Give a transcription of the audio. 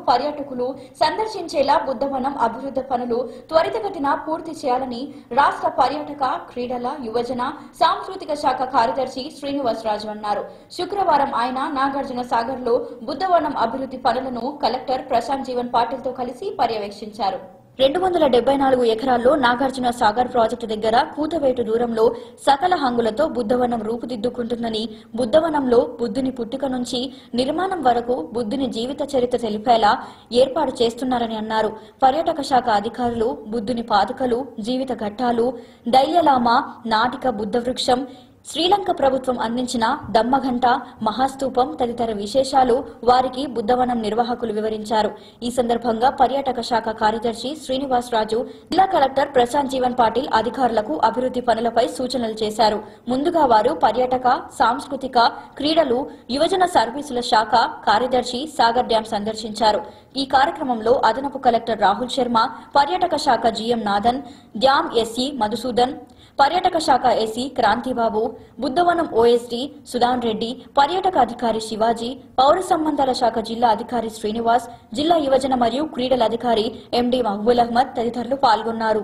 పర్యాటకులు సందర్శించేలా బుద్ధవనం అభివృద్ధి పనులు త్వరితగతిన పూర్తి చేయాలని రాష్ట్ర పర్యాటక క్రీడల యువజన సాంస్కృతిక శాఖ కార్యదర్శి శ్రీనివాసరాజు అన్నారు శుక్రవారం ఆయన నాగార్జున సాగర్ లో బుద్ధవనం అభివృద్ధి పనులను కలెక్టర్ ప్రశాంత్ జీవన్ పాటిల్ తో కలిసి పర్యవేక్షించారు రెండు వందల డెబ్బై నాలుగు ఎకరాల్లో నాగార్జున సాగర్ ప్రాజెక్టు దగ్గర కూతవేటు దూరంలో సకల హంగులతో బుద్ధవనం రూపుదిద్దుకుంటుందని బుద్ధవనంలో బుద్ధుని పుట్టుక నుంచి నిర్మాణం వరకు బుద్ధుని జీవిత చరిత్ర తెలిపేలా ఏర్పాటు చేస్తున్నారని అన్నారు పర్యాటక శాఖ అధికారులు బుద్ధుని పాదుకలు జీవిత ఘట్టాలు దైల్యలామా నాటిక బుద్ధ వృక్షం శ్రీలంక ప్రభుత్వం అందించిన దమ్మఘంట మహాస్తూపం తదితర విశేషాలు వారికి బుద్ధవనం నిర్వాహకులు వివరించారు ఈ సందర్భంగా పర్యాటక శాఖ కార్యదర్శి శ్రీనివాస్ రాజు జిల్లా కలెక్టర్ ప్రశాంత్ జీవన్ పాటిల్ అధికారులకు అభివృద్ధి పనులపై సూచనలు చేశారు ముందుగా వారు పర్యాటక సాంస్కృతిక క్రీడలు యువజన సర్వీసుల శాఖ కార్యదర్శి సాగర్ డ్యాం సందర్శించారు ఈ కార్యక్రమంలో అదనపు కలెక్టర్ రాహుల్ శర్మ పర్యాటక శాఖ GM Nathan dam SE Madhusudan పర్యాటక శాఖ ఎస్సీ క్రాంతిబాబు బుద్ధవనం ఓఎస్డీ సుధాన్ రెడ్డి పర్యాటక అధికారి శివాజీ పౌర సంబంధాల శాఖ జిల్లా అధికారి శ్రీనివాస్ జిల్లా యువజన మరియు క్రీడల అధికారి ఎండి మహబూల్ అహ్మద్ తదితరులు పాల్గొన్నారు